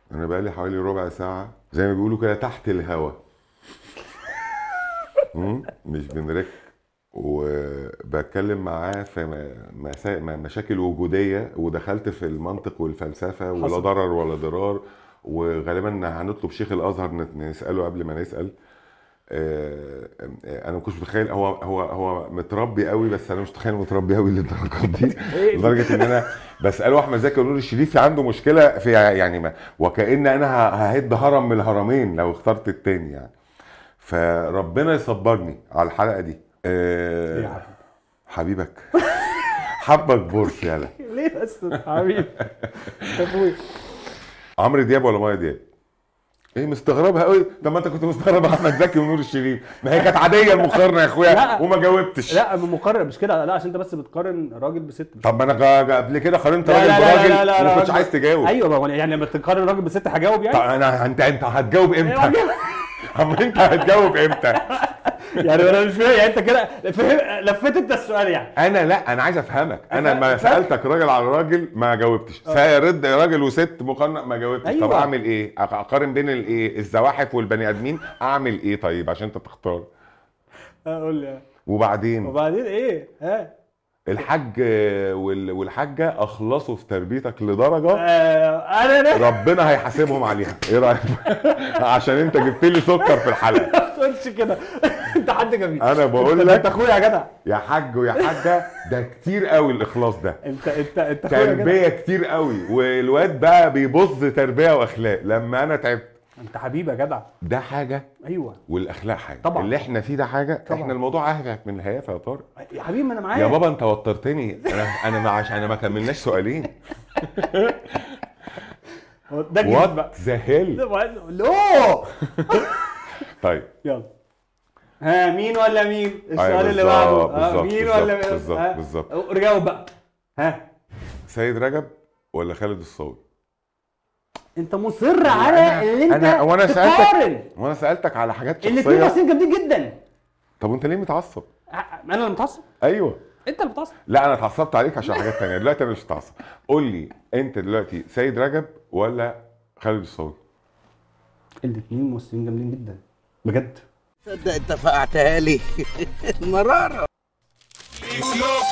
انا بقالي حوالي ربع ساعه زي ما بيقولوا كده تحت الهوا مم، مش بنرك وبتكلم معاه في م- مسا... م- مشاكل وجوديه ودخلت في المنطق والفلسفه ولا حصل. ضرر ولا ضرار وغالبا هنطلب شيخ الازهر نت- نساله قبل ما نسال آه، آه، انا ما كنتش متخيل هو هو هو متربي قوي بس انا مش متخيل متربي قوي للدرجه دي لدرجه ان انا بساله احمد زكي ونور الشريفي عنده مشكله في يعني ما وكان انا ه- ههد هرم من الهرمين لو اخترت التاني يعني فربنا يصبرني على الحلقه دي ايه يا أه حبيبي حبيبك حبك بورس يلا ليه بس يا حبيبي يا اخوي عمرو دياب ولا مايا دياب؟ ايه مستغربها قوي طب ما انت كنت مستغرب احمد زكي ونور الشريف ما هي كانت عاديه المقارنه يا اخويا لا. وما جاوبتش لا مقارنه مش كده لا عشان انت بس بتقارن راجل بست مش طب ما انا جا- جا- قبل كده قارنت لا راجل لا لا براجل لا لا وما كنتش لا. عايز تجاوب ايوه ما هو يعني لما تقارن راجل بست هجاوب طب يعني انا انت انت هتجاوب امتى؟ أيوة. اما انت هتجاوب امتى؟ يعني انا مش فاهم يعني انت كده فهم لفيت انت السؤال يعني انا لا انا عايز افهمك انا أفهم- ما أفهم. سالتك راجل على راجل ما جاوبتش سيرد راجل وست مقارنه ما جاوبتش طب أيوة. اعمل ايه؟ أق- اقارن بين الايه؟ الزواحف والبني ادمين اعمل ايه طيب عشان انت تختار؟ قول لي وبعدين وبعدين ايه ها الحاج وال- والحاجه اخلصوا في تربيتك لدرجه آه انا انا ربنا هيحاسبهم عليها ايه رايك عشان انت جبت لي سكر في الحلقه ما تقولش كده انت حد جميل انا بقول انت لك اخويا يا جدع يا حاج ويا حاجه ده كتير قوي الاخلاص ده انت انت انت اخويا يا جدع تربيه كتير قوي والواد بقى بيبص تربيه واخلاق لما انا تعبت انت حبيبي يا جدع ده حاجه ايوه والاخلاق حاجه طبعا. اللي احنا فيه ده حاجه طبعا. احنا الموضوع اهدف من الهيافه يا طارق يا حبيبي ما انا معاك يا بابا انت وترتني انا انا ما عشان انا ما كملناش سؤالين هو ده الجديد بقى وات ذا هيل لو طيب يلا ها مين ولا مين السؤال أيوة اللي بالظبط، بعده ها، بالظبط، مين بالظبط، ولا مين بالظبط، ها؟ بالظبط. جاوب بقى ها سيد رجب ولا خالد الصاوي انت مصر على أنا- اللي انت أنا- وأنا سألتك- تقارن وانا سالتك على حاجات الاثنين شخصيه مصريين جامدين جدا طب وانت ليه متعصب انا اللي متعصب ايوه انت اللي متعصب لا انا اتعصبت عليك عشان حاجات تانية دلوقتي انا مش متعصب قول لي انت دلوقتي سيد رجب ولا خالد الصاوي الاثنين مصريين جامدين جدا بجد تصدق انت فقعتها لي مرارة It's your